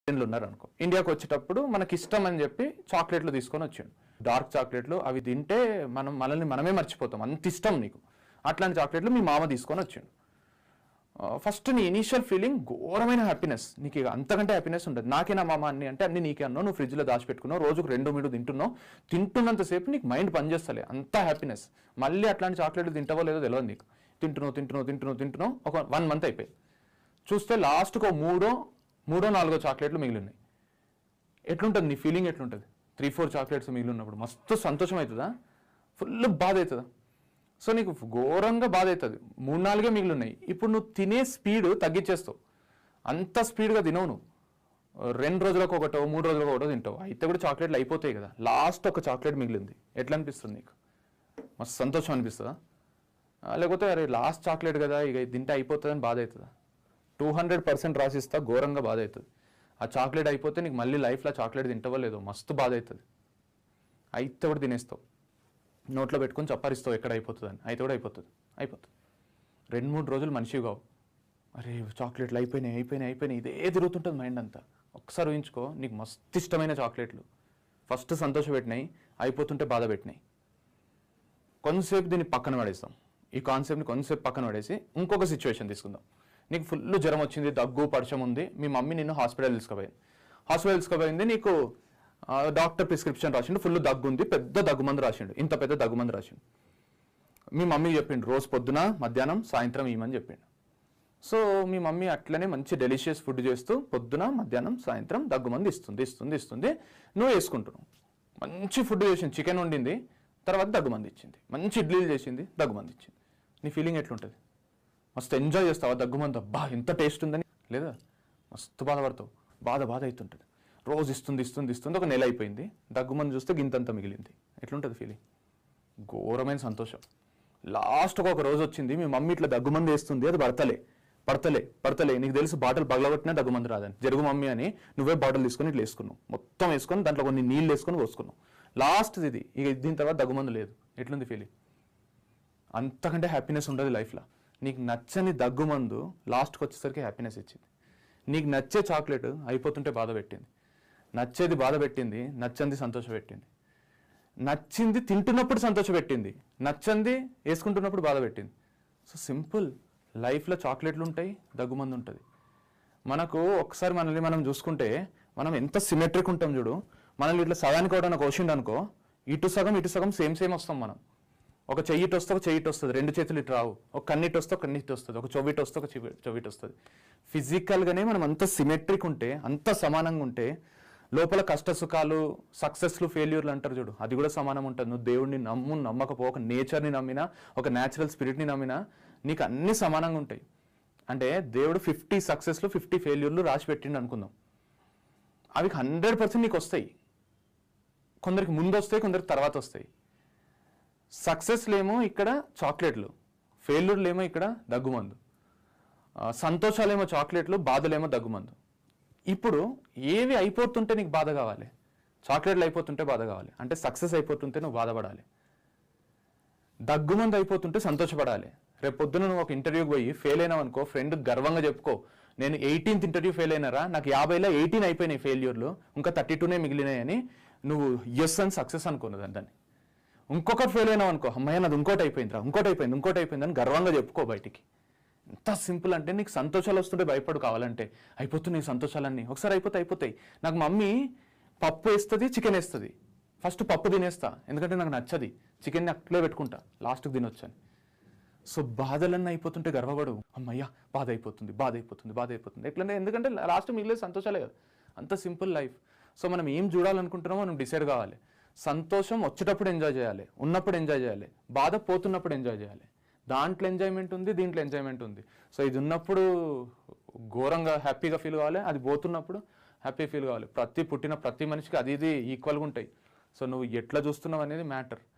ఇండియన్లు ఉన్నారు అనుకో ఇండియాకి వచ్చేటప్పుడు మనకి ఇష్టం అని చెప్పి చాక్లెట్లు తీసుకొని వచ్చిండు డార్క్ చాక్లెట్లు అవి తింటే మనం మనల్ని మనమే మర్చిపోతాం అంత ఇష్టం నీకు అట్లాంటి చాక్లెట్లు మీ మామ తీసుకొని వచ్చిండు ఫస్ట్ నీ ఇనీషియల్ ఫీలింగ్ ఘోరమైన హ్యాపీనెస్ నీకు ఇక అంతకంటే హ్యాపీనెస్ ఉంటుంది నాకే నా మామ అన్ని అంటే అన్ని నీకే అన్నావు నువ్వు ఫ్రిడ్జ్లో దాచిపెట్టుకున్నావు రోజుకు రెండు మూడు తింటున్నావు తింటున్నంతసేపు నీకు మైండ్ పనిచేస్తలే అంత హ్యాపీనెస్ మళ్ళీ అట్లాంటి చాక్లెట్లు తింటావో లేదో తెలియదు నీకు తింటున్నావు తింటున్నావు తింటున్నావు తింటున్నావు ఒక వన్ మంత్ అయిపోయింది చూస్తే లాస్ట్కి ఒక మూడో మూడో నాలుగో చాక్లెట్లు మిగిలి ఉన్నాయి ఎట్లుంటుంది నీ ఫీలింగ్ ఎట్లుంటుంది త్రీ ఫోర్ చాక్లెట్స్ మిగిలి ఉన్నప్పుడు మస్తు సంతోషం అవుతుందా ఫుల్ బాధ అవుతుందా సో నీకు ఘోరంగా బాధ అవుతుంది మూడు నాలుగే మిగిలి ఉన్నాయి ఇప్పుడు నువ్వు తినే స్పీడ్ తగ్గించేస్తావు అంత స్పీడ్గా తినవు నువ్వు రెండు రోజులకు ఒకటో మూడు రోజులకు ఒకటో తింటావు అయితే కూడా చాక్లెట్లు అయిపోతాయి కదా లాస్ట్ ఒక చాక్లెట్ మిగిలింది ఎట్లా అనిపిస్తుంది నీకు మస్తు సంతోషం అనిపిస్తుందా ఆ, లేకపోతే అరే లాస్ట్ చాక్లెట్ కదా ఇక ఇది తింటే అయిపోతుందని బాధ అవుతుందా టూ హండ్రెడ్ పర్సెంట్ రాసిస్తా ఘోరంగా బాధ అవుతుంది ఆ చాక్లెట్ అయిపోతే నీకు మళ్ళీ లైఫ్లో చాక్లెట్ తింటావో లేదో మస్తు బాధ అవుతుంది అయితే కూడా తినేస్తావు నోట్లో పెట్టుకొని చప్పరిస్తావు ఎక్కడ అయిపోతుంది అని అయితే కూడా అయిపోతుంది అయిపోతుంది రెండు మూడు రోజులు మనిషి కావు అరే చాక్లెట్లు అయిపోయినాయి అయిపోయినాయి అయిపోయినాయి ఇదే తిరుగుతుంటుంది మైండ్ అంతా ఒకసారి ఊహించుకో నీకు మస్తు ఇష్టమైన చాక్లెట్లు ఫస్ట్ సంతోష పెట్టినాయి అయిపోతుంటే బాధ పెట్టినాయి కొంతసేపు దీన్ని పక్కన పడేస్తాం ఈ కాన్సెప్ట్ని కొంతసేపు పక్కన పడేసి ఇంకొక సిచ్యువేషన్ తీసుకుందాం నీకు ఫుల్ జ్వరం వచ్చింది దగ్గు పడిచం ఉంది మీ మమ్మీ నిన్ను హాస్పిటల్ తీసుకుపోయింది హాస్పిటల్ తీసుకుపోయింది నీకు ఆ, డాక్టర్ ప్రిస్క్రిప్షన్ రాసిండు ఫుల్ దగ్గు ఉంది పెద్ద దగ్గు మందు రాసిండు ఇంత పెద్ద దగ్గు మందు రాసిండు మీ మమ్మీ చెప్పిండు రోజు పొద్దున మధ్యాహ్నం సాయంత్రం ఇవ్వమని చెప్పిండు సో మీ మమ్మీ అట్లనే మంచి డెలిషియస్ ఫుడ్ చేస్తూ పొద్దున మధ్యాహ్నం సాయంత్రం దగ్గుమంది ఇస్తుంది ఇస్తుంది ఇస్తుంది నువ్వు వేసుకుంటున్నావు మంచి ఫుడ్ చేసింది చికెన్ వండింది తర్వాత దగ్గుమంది ఇచ్చింది మంచి ఇడ్లీలు చేసింది దగ్గుమంది ఇచ్చింది నీ ఫీలింగ్ ఎట్లుంటుంది మస్తు ఎంజాయ్ చేస్తావా దగ్గుమంది అబ్బా ఎంత టేస్ట్ ఉందని లేదా మస్తు బాధపడతావు బాధ బాధ అవుతుంటుంది రోజు ఇస్తుంది ఇస్తుంది ఇస్తుంది ఒక నెల అయిపోయింది దగ్గుమంది చూస్తే గింతంత మిగిలింది ఎట్లుంటుంది ఫీలింగ్ ఘోరమైన సంతోషం లాస్ట్ ఒక రోజు వచ్చింది మీ మమ్మీ ఇట్లా దగ్గుమంది వేస్తుంది అది పడతలే పడతలే పడతలే నీకు తెలుసు బాటిల్ పగలగొట్టినా దగ్గుమంది రాదని జరుగు మమ్మీ అని నువ్వే బాటిల్ తీసుకొని ఇట్లా వేసుకున్నావు మొత్తం వేసుకొని దాంట్లో కొన్ని నీళ్ళు వేసుకొని పోసుకున్నావు లాస్ట్ ఇది ఇక దీని తర్వాత దగ్గుమందు లేదు ఎట్లుంది ఫీలింగ్ అంతకంటే హ్యాపీనెస్ ఉండదు లైఫ్లో నీకు నచ్చని దగ్గుమందు లాస్ట్కి వచ్చేసరికి హ్యాపీనెస్ ఇచ్చింది నీకు నచ్చే చాక్లెట్ అయిపోతుంటే బాధ పెట్టింది నచ్చేది బాధ పెట్టింది నచ్చంది సంతోష పెట్టింది నచ్చింది తింటున్నప్పుడు సంతోష పెట్టింది నచ్చంది వేసుకుంటున్నప్పుడు బాధ పెట్టింది సో సింపుల్ లైఫ్లో చాక్లెట్లు ఉంటాయి దగ్గుమంది ఉంటుంది మనకు ఒకసారి మనల్ని మనం చూసుకుంటే మనం ఎంత సిమెట్రిక్ ఉంటాం చూడు మనల్ని ఇట్లా సగానికి ఒకటి కోసిండు అనుకో ఇటు సగం ఇటు సగం సేమ్ సేమ్ వస్తాం మనం ఒక చెయ్యి ఇటు వస్తే ఒక చెయ్యి ఇటు వస్తుంది రెండు చేతులు ఇటు రావు ఒక కన్నిటి వస్తే ఒక కన్నిటి వస్తుంది ఒక చెవిటి వస్తే ఒక చెవి చెవిటి వస్తుంది ఫిజికల్గానే మనం అంత సిమెట్రిక్ ఉంటే అంత సమానంగా ఉంటే లోపల కష్ట సుఖాలు సక్సెస్లు ఫెయిల్యూర్లు అంటారు చూడు అది కూడా సమానం ఉంటుంది నువ్వు దేవుడిని నమ్ము నమ్మకపో ఒక నేచర్ని నమ్మినా ఒక న్యాచురల్ స్పిరిట్ని నమ్మినా నీకు అన్ని సమానంగా ఉంటాయి అంటే దేవుడు ఫిఫ్టీ సక్సెస్లు ఫిఫ్టీ ఫెయిల్యూర్లు రాసి పెట్టిండు అనుకుందాం అవి హండ్రెడ్ పర్సెంట్ నీకు వస్తాయి కొందరికి ముందు వస్తాయి కొందరికి తర్వాత వస్తాయి సక్సెస్లేమో ఇక్కడ చాక్లెట్లు ఫెయిల్యూర్లేమో ఇక్కడ దగ్గుమందు ఆ, సంతోషాలేమో చాక్లెట్లు బాధలేమో దగ్గుమందు ఇప్పుడు ఏవి అయిపోతుంటే నీకు బాధ కావాలి చాక్లెట్లు అయిపోతుంటే బాధ కావాలి అంటే సక్సెస్ అయిపోతుంటే నువ్వు బాధపడాలి దగ్గుమంది అయిపోతుంటే సంతోషపడాలి రేపు పొద్దున నువ్వు ఒక ఇంటర్వ్యూకి పోయి ఫెయిల్ అయినావు అనుకో ఫ్రెండ్ గర్వంగా చెప్పుకో నేను ఎయిటీన్త్ ఇంటర్వ్యూ ఫెయిల్ అయినారా నాకు యాభైలో ఎయిటీన్ అయిపోయినాయి ఫెయిల్యూర్లు ఇంకా థర్టీ టూనే మిగిలినాయని నువ్వు ఎస్ అని సక్సెస్ అనుకున్నది దాన్ని ఇంకొకటి ఫెయిల్ అయినావు అనుకో అమ్మాయి నాది ఇంకోటి అయిపోయిందిరా ఇంకోటి అయిపోయింది ఇంకోటి అయిపోయింది అని గర్వంగా చెప్పుకో బయటికి ఎంత సింపుల్ అంటే నీకు సంతోషాలు వస్తుంటే భయపడు కావాలంటే అయిపోతున్నాయి సంతోషాలన్నీ ఒకసారి అయిపోతే అయిపోతాయి నాకు మమ్మీ పప్పు వేస్తుంది చికెన్ వేస్తుంది ఫస్ట్ పప్పు తినేస్తా ఎందుకంటే నాకు నచ్చది చికెన్ని అట్లే పెట్టుకుంటా లాస్ట్కి తినొచ్చని సో బాధలన్నీ అయిపోతుంటే గర్వపడు అమ్మయ్యా బాధ అయిపోతుంది బాధ అయిపోతుంది బాధ అయిపోతుంది ఎట్లంటే ఎందుకంటే లాస్ట్ మిగిలేదు సంతోషాలే కదా అంత సింపుల్ లైఫ్ సో మనం ఏం చూడాలనుకుంటున్నామో మనం డిసైడ్ కావాలి సంతోషం వచ్చేటప్పుడు ఎంజాయ్ చేయాలి ఉన్నప్పుడు ఎంజాయ్ చేయాలి బాధ పోతున్నప్పుడు ఎంజాయ్ చేయాలి దాంట్లో ఎంజాయ్మెంట్ ఉంది దీంట్లో ఎంజాయ్మెంట్ ఉంది సో ఇది ఉన్నప్పుడు ఘోరంగా హ్యాపీగా ఫీల్ కావాలి అది పోతున్నప్పుడు హ్యాపీ ఫీల్ కావాలి ప్రతి పుట్టిన ప్రతి మనిషికి అది ఇది ఈక్వల్గా ఉంటాయి సో నువ్వు ఎట్లా చూస్తున్నావు అనేది మ్యాటర్